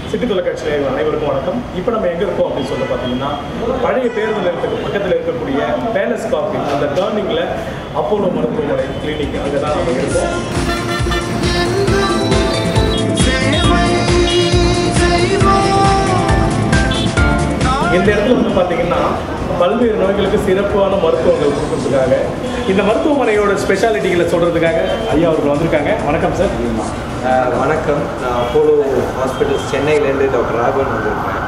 City தொலைக்காட்சி நேயர்கள் அனைவருக்கும் வணக்கம் இப்போ நம்ம எங்கே இருக்கோம் அப்படின்னு சொல்லி பார்த்தீங்கன்னா பழைய பேருந்து நிலையத்துக்கு பக்கத்தில் இருக்கக்கூடிய பேலஸ் காஃபி அந்த டேர்னிங்கில் அப்போலோ மருத்துவமனை கிளினிக் அங்கே தான் நம்ம இருக்கோம் இந்த இடத்துல வந்து பார்த்தீங்கன்னா பல்வேறு நோய்களுக்கு சிறப்பான மருத்துவங்கள் கொடுக்கறதுக்காக இந்த மருத்துவமனையோட ஸ்பெஷாலிட்டிகளை சொல்கிறதுக்காக ஐயா அவர்கள் வந்திருக்காங்க வணக்கம் சார் அஹ் வணக்கம் நான் அப்போலோ ஹாஸ்பிட்டல்ஸ் சென்னையிலேருந்து டாக்டர் ராகவன் வந்திருக்கேன்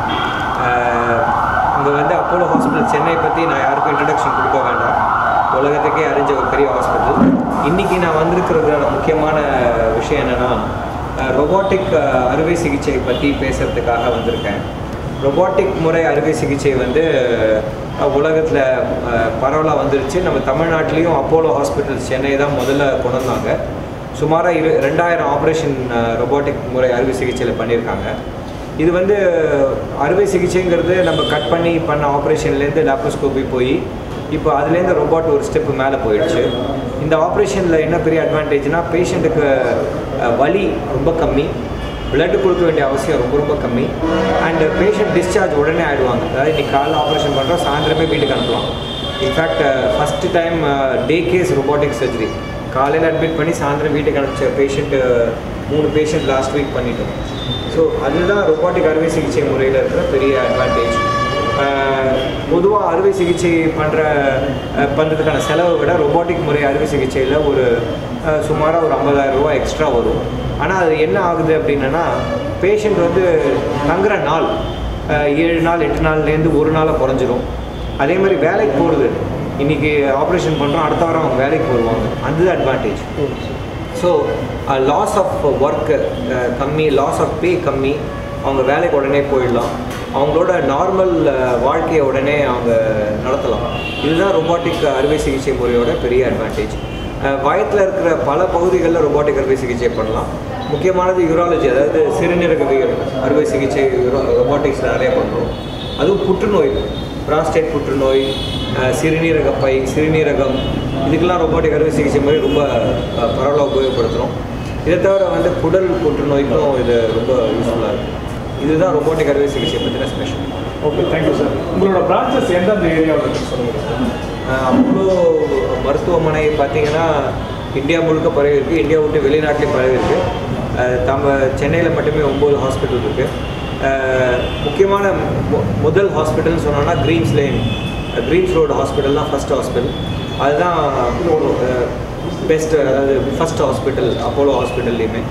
இங்கே வந்து அப்போலோ ஹாஸ்பிட்டல் சென்னை பற்றி நான் யாருக்கும் இன்ட்ரடக்ஷன் கொடுக்க வேண்டாம் உலகத்துக்கே அறிஞ்ச ஒரு பெரிய ஹாஸ்பிட்டல் இன்றைக்கி நான் வந்திருக்கிறதுல முக்கியமான விஷயம் என்னென்னா ரொபாட்டிக் அறுவை சிகிச்சை பற்றி பேசுகிறதுக்காக வந்திருக்கேன் ரொபாட்டிக் முறை அறுவை சிகிச்சை வந்து உலகத்தில் பரவலாக வந்துருச்சு நம்ம தமிழ்நாட்டிலையும் அப்போலோ ஹாஸ்பிட்டல் சென்னை தான் முதல்ல கொண்டு வந்தாங்க சுமாராக இரு ரெண்டாயிரம் ஆப்ரேஷன் ரொபாட்டிக் முறை அறுவை சிகிச்சையில் பண்ணியிருக்காங்க இது வந்து அறுவை சிகிச்சைங்கிறது நம்ம கட் பண்ணி பண்ண ஆப்ரேஷன்லேருந்து லேப்ரோஸ்கோபி போய் இப்போ அதுலேருந்து ரொபாட் ஒரு ஸ்டெப்பு மேலே போயிடுச்சு இந்த ஆப்ரேஷனில் என்ன பெரிய அட்வான்டேஜ்னால் பேஷண்ட்டுக்கு வலி ரொம்ப கம்மி blood கொடுக்க வேண்டிய அவசியம் ரொம்ப ரொம்ப கம்மி அண்ட் பேஷண்ட் டிஸ்சார்ஜ் உடனே ஆகிடுவாங்க அதாவது இன்னைக்கு காலைல ஆப்ரேஷன் பண்ணுறோம் சாயந்தரமே வீட்டுக்கு அனுப்பலாம் in fact first time day case robotic surgery காலையில் அட்மிட் பண்ணி சாயந்தரம் வீட்டுக்கு அனுப்பிச்ச பேஷண்ட்டு மூணு பேஷண்ட் லாஸ்ட் வீக் பண்ணிட்டோம் ஸோ அதுதான் ரொபாட்டிக் அறுவை சிகிச்சை முறையில் இருக்கிற பெரிய அட்வான்டேஜ் பொதுவாக அறுவை சிகிச்சை பண்ணுற பண்ணுறதுக்கான செலவை விட ரொபாட்டிக் முறை அறுவை சிகிச்சையில் ஒரு சுமாராக ஒரு ஐம்பதாயிரம் ரூபா எக்ஸ்ட்ரா வரும் ஆனால் அது என்ன ஆகுது அப்படின்னா பேஷண்ட் வந்து தங்குற நாள் அஹ், ஏழு நாள் எட்டு நாள்லேருந்து ஒரு நாளாக குறைஞ்சிரும் அதே மாதிரி வேலைக்கு போகிறது இன்றைக்கி ஆப்ரேஷன் பண்ணுறோம் அடுத்த வாரம் அவங்க வேலைக்கு வருவாங்க அதுதான் advantage so loss of work கம்மி லாஸ் ஆஃப் பே கம்மி அவங்க வேலைக்கு உடனே போயிடலாம் அவங்களோட நார்மல் வாழ்க்கையை உடனே அவங்க நடத்தலாம் இதுதான் ரொபாட்டிக் அறுவை சிகிச்சை முறையோட பெரிய அட்வான்டேஜ் வயத்தில் இருக்கிற பல பகுதிகளில் ரொபாட்டிக் அறுவை சிகிச்சை பண்ணலாம் முக்கியமானது யூராலஜி அதாவது சிறுநீரகவியல் அறுவை சிகிச்சை ரொபாட்டிக்ஸில் நிறைய பண்ணுறோம் அதுவும் புற்றுநோய் பிராஸ்டேட் புற்றுநோய் அஹ், சிறுநீரகப்பை சிறுநீரகம் இதுக்கெல்லாம் ரொபாட்டிக் அறுவை சிகிச்சை மாதிரி ரொம்ப அஹ், பரவலாக உபயோகப்படுத்துகிறோம் இதை தவிர வந்து குடல் புற்றுநோய்க்கும் இது ரொம்ப யூஸ்ஃபுல்லாக இருக்குது இதுதான் ரொபாட்டிக் அறுவை சிகிச்சை பற்றின ஸ்பெஷல் ஓகே தேங்க்யூ சார் உங்களோட பிரான்ச்சஸ் எந்தெந்த ஏரியாவில் இருக்குன்னு சொல்லுங்கள் அவ்வளோ மருத்துவமனை பார்த்தீங்கன்னா இந்தியா முழுக்க பரவி இருக்குது இந்தியா விட்டு வெளிநாட்டிலையும் பரவி இருக்குது நம்ம சென்னையில் மட்டுமே ஒம்பது ஹாஸ்பிட்டல் இருக்குது முக்கியமான மு- முதல் ஹாஸ்பிட்டல்னு சொன்னோன்னா Greens lane Greens road hospital தான் ஃபஸ்ட் ஹாஸ்பிட்டல் அதுதான் பெஸ்ட் அதாவது ஃபஸ்ட் ஹாஸ்பிட்டல் அப்போலோ ஹாஸ்பிட்டல்லையுமே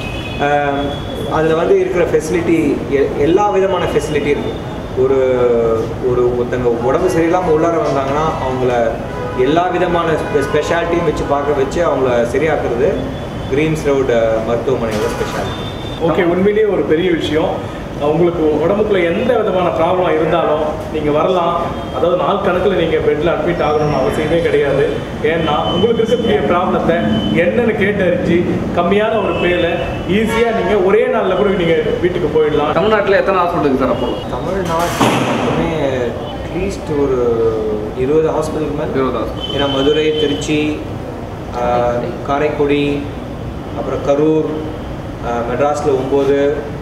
அதில் வந்து இருக்கிற ஃபெசிலிட்டி எல்லா விதமான ஃபெசிலிட்டி இருக்குது ஒரு ஒரு ஒருத்தங்க உடம்பு சரியில்லாமல் உள்ளார வந்தாங்கன்னா அவங்கள எல்லா விதமான ஸ்பெ ஸ்பெஷாலிட்டியும் வச்சு பார்க்க வச்சு அவங்கள சரியாக்குறது க்ரீன்ஸ் ரோடு மருத்துவமனையோட ஸ்பெஷாலிட்டி ஓகே உண்மையிலேயே ஒரு பெரிய விஷயம் உங்களுக்கு உடம்புக்குள்ள எந்த விதமான ப்ராப்ளம் இருந்தாலும் நீங்கள் வரலாம் அதாவது நாள் கணக்கில் நீங்கள் பெட்டில் அட்மிட் ஆகணும்னு அவசியமே கிடையாது ஏன்னா உங்களுக்கு இருக்கக்கூடிய ப்ராப்ளத்தை என்னன்னு கேட்டறிஞ்சு கம்மியான ஒரு பேல ஈஸியாக நீங்கள் ஒரே நாளில் கூட நீங்கள் வீட்டுக்கு போயிடலாம் தமிழ்நாட்டில் எத்தனை ஹாஸ்பிட்டல் இருக்குது சார் அப்போலோ தமிழ்நாட்டுமே அட்லீஸ்ட் ஒரு இருபது ஹாஸ்பிட்டலுக்கு மேலே இருபது ஹாஸ்பிட்டல் ஏன்னா மதுரை திருச்சி ஆஹ், காரைக்குடி அப்புறம் கரூர் மெட்ராஸில் ஒம்பது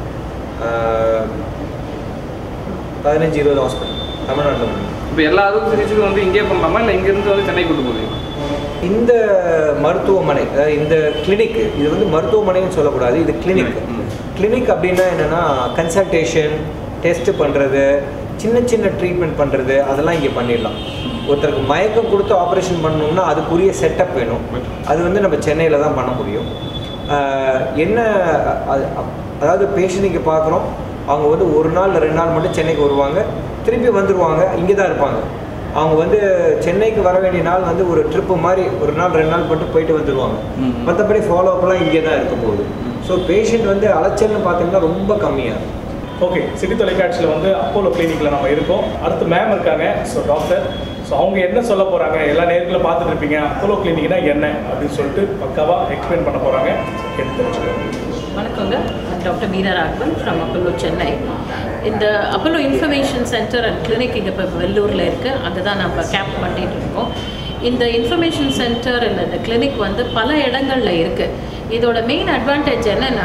பதினஞ்சு இருபது ஹாஸ்பிட்டல் தமிழ்நாட்டில் மட்டும். இப்போ எல்லா அறுவை சிகிச்சைக்கும் வந்து இங்கே பண்ணலாமா இல்லை இங்கேருந்து வந்து சென்னை கொண்டு போவீங்க இந்த மருத்துவமனை அதாவது இந்த கிளினிக் இது வந்து மருத்துவமனைன்னு சொல்லக்கூடாது இது கிளினிக் ம். கிளினிக் அப்படின்னா என்னென்னா கன்சல்டேஷன் டெஸ்ட் பண்ணுறது சின்ன சின்ன ட்ரீட்மெண்ட் பண்ணுறது அதெல்லாம் இங்கே பண்ணிடலாம் ஒருத்தருக்கு மயக்கம் கொடுத்து ஆப்ரேஷன் பண்ணணும்னா அதுக்குரிய செட்டப் வேணும் அது வந்து நம்ம சென்னையில் தான் பண்ண முடியும் ஆஹ் என்ன அது- அதாவது பேஷண்ட் இங்கே பார்க்குறோம் அவங்க வந்து ஒரு நாள் இல்லை ரெண்டு நாள் மட்டும் சென்னைக்கு வருவாங்க திருப்பி வந்துடுவாங்க இங்கே தான் இருப்பாங்க அவங்க வந்து சென்னைக்கு வர வேண்டிய நாள் வந்து ஒரு ட்ரிப்பு மாதிரி ஒரு நாள் ரெண்டு நாள் மட்டும் போயிட்டு வந்துடுவாங்க ம். மற்றபடி ஃபாலோ அப்லாம் இங்கே தான் இருக்க போகுது ஸோ பேஷண்ட் வந்து அலைச்சல்னு பார்த்தீங்கன்னா ரொம்ப கம்மியாக இருக்கும் ஓகே சிட்டி தொலைக்காட்சியில் வந்து அப்போலோ கிளினிக்கில் நம்ம இருக்கோம் அடுத்து மேம் இருக்காங்க ஸோ டாக்டர் ஸோ அவங்க என்ன சொல்ல போகிறாங்க எல்லா நேரத்தில் பார்த்துட்டு இருப்பீங்க அப்போலோ கிளினிக்னா என்ன அப்படின்னு சொல்லிட்டு பக்காவாக எக்ஸ்பிளைன் பண்ண போகிறாங்க கேட்டு தெரிஞ்சுக்கோங்க வணக்கங்க doctor Meera Raghavan from Apollo Chennai இந்த Apollo information centre and clinic இங்கே இப்போ வெள்ளூரில் இருக்குது அங்கே தான் நம்ம கேம்ப் பண்ணிட்டு இருக்கோம் இந்த இன்ஃபர்மேஷன் சென்டர் இல்லை இந்த கிளினிக் வந்து பல இடங்களில் இருக்குது இதோட மெயின் அட்வான்டேஜ் என்னென்னா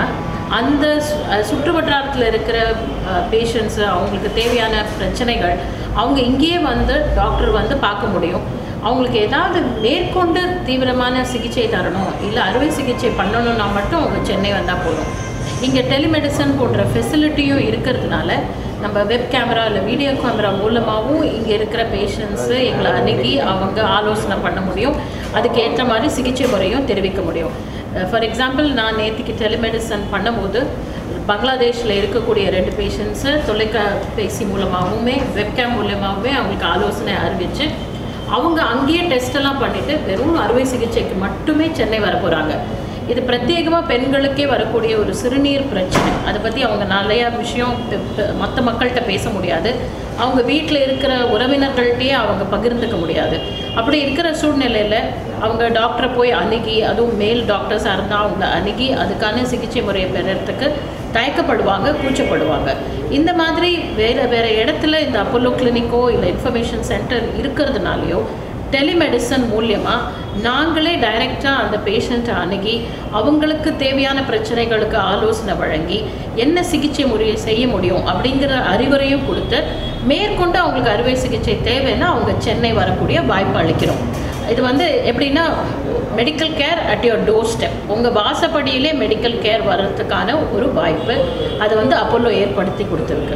அந்த சு- அஹ் சுற்று வட்டாரத்தில் இருக்கிற பேஷண்ட்ஸு அவங்களுக்கு தேவையான பிரச்சனைகள் அவங்க இங்கேயே வந்து டாக்டர் வந்து பார்க்க முடியும் அவங்களுக்கு ஏதாவது மேற்கொண்டு தீவிரமான சிகிச்சை தரணும் இல்லை அறுவை சிகிச்சை பண்ணணும்னா மட்டும் அவங்க சென்னை வந்தால் போதும் இங்கே டெலிமெடிசன் போன்ற ஃபெசிலிட்டியும் இருக்கிறதுனால நம்ம வெப் கேமரா இல்லை வீடியோ கேமரா மூலமாகவும் இங்கே இருக்கிற பேஷண்ட்ஸு எங்களை அணுகி அவங்க ஆலோசனை பண்ண முடியும் அதுக்கு ஏற்ற மாதிரி சிகிச்சை முறையும் தெரிவிக்க முடியும் ஃபார் எக்ஸாம்பிள் நான் நேற்றுக்கு டெலிமெடிசன் பண்ணும்போது பங்களாதேஷில் இருக்கக்கூடிய ரெண்டு பேஷண்ட்ஸு தொலைக்காபேசி மூலமாகவுமே வெப்கேம் மூலமாகவுமே அவங்களுக்கு ஆலோசனை அறிவித்து அவங்க அங்கேயே டெஸ்ட் எல்லாம் பண்ணிட்டு வெறும் அறுவை சிகிச்சைக்கு மட்டுமே சென்னை வர போகிறாங்க இது பிரத்யேகமாக பெண்களுக்கே வரக்கூடிய ஒரு சிறுநீர் பிரச்சனை அதை பற்றி அவங்க நிறையா விஷயம் மற்ற மக்கள்கிட்ட பேச முடியாது அவங்க வீட்டில் இருக்கிற உறவினர்கள்ட்டையே அவங்க பகிர்ந்துக்க முடியாது அப்படி இருக்கிற சூழ்நிலையில் அவங்க டாக்டரை போய் அணுகி அதுவும் மேல் டாக்டர்ஸாக இருந்தால் அவங்கள அணுகி அதுக்கான சிகிச்சை முறையை பெறறதுக்கு தயக்கப்படுவாங்க கூச்சப்படுவாங்க இந்த மாதிரி வேறு வேறு இடத்துல இந்த அப்போலோ கிளினிக்கோ இல்லை இன்ஃபர்மேஷன் சென்டர் இருக்கிறதுனாலையோ டெலிமெடிசன் மூலியமாக நாங்களே டைரெக்டாக அந்த பேஷண்ட்டை அணுகி அவங்களுக்கு தேவையான பிரச்சனைகளுக்கு ஆலோசனை வழங்கி என்ன சிகிச்சை முறையை செய்ய முடியும் அப்படிங்கிற அறிவுரையும் கொடுத்து மேற்கொண்டு அவங்களுக்கு அறுவை சிகிச்சை தேவைன்னா அவங்க சென்னை வரக்கூடிய வாய்ப்பு அளிக்கிறோம் இது வந்து எப்படின்னா medical care at your doorstep உங்கள் வாசப்படியிலே மெடிக்கல் கேர் வர்றதுக்கான ஒரு வாய்ப்பு அதை வந்து அப்போலோ ஏற்படுத்தி கொடுத்துருக்கு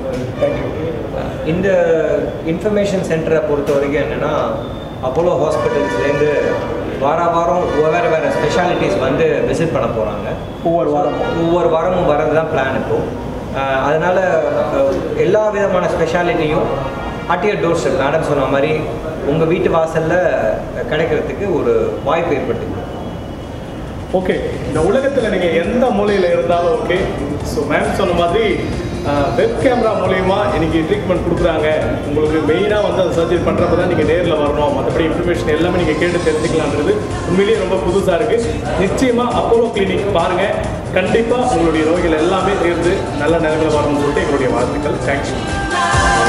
இந்த இன்ஃபர்மேஷன் சென்டரை பொறுத்த வரைக்கும் என்னென்னா அப்போலோ ஹாஸ்பிட்டல்ஸ்லேருந்து வார வாரம் வேறு வேறு ஸ்பெஷாலிட்டிஸ் வந்து விசிட் பண்ண போகிறாங்க ஒவ்வொரு வாரமும் ஒவ்வொரு வாரமும் வரது தான் பிளான் இப்போது அதனால் எல்லா விதமான ஸ்பெஷாலிட்டியும் அட்டியர் டோர் ஸ்டெப் மேடம் சொன்ன மாதிரி உங்கள் வீட்டு வாசலில் கிடைக்கிறதுக்கு ஒரு வாய்ப்பு ஏற்படுத்தி கொடுக்கும். ஓகே இந்த உலகத்தில் நீங்கள் எந்த மூலையில் இருந்தாலும் ஓகே ஸோ மேம் சொன்ன மாதிரி வெப் கேமரா மூலயமா இன்னைக்கு ட்ரீட்மெண்ட் கொடுக்குறாங்க உங்களுக்கு மெயினாக வந்து அந்த சர்ஜரி பண்ணுறப்ப தான் நீங்கள் நேரில் வரணும் மற்றபடி இன்ஃபர்மேஷன் எல்லாமே நீங்கள் கேட்டு தெரிஞ்சுக்கலான்றது உண்மையிலேயே ரொம்ப புதுசாக இருக்குது நிச்சயமாக அப்போலோ கிளினிக் பாருங்கள் கண்டிப்பாக உங்களுடைய நோய்கள் எல்லாமே தீர்ந்து நல்ல நிலைமையில் வரணும்னு சொல்லிட்டு எங்களுடைய வாழ்த்துக்கள் தேங்க்யூ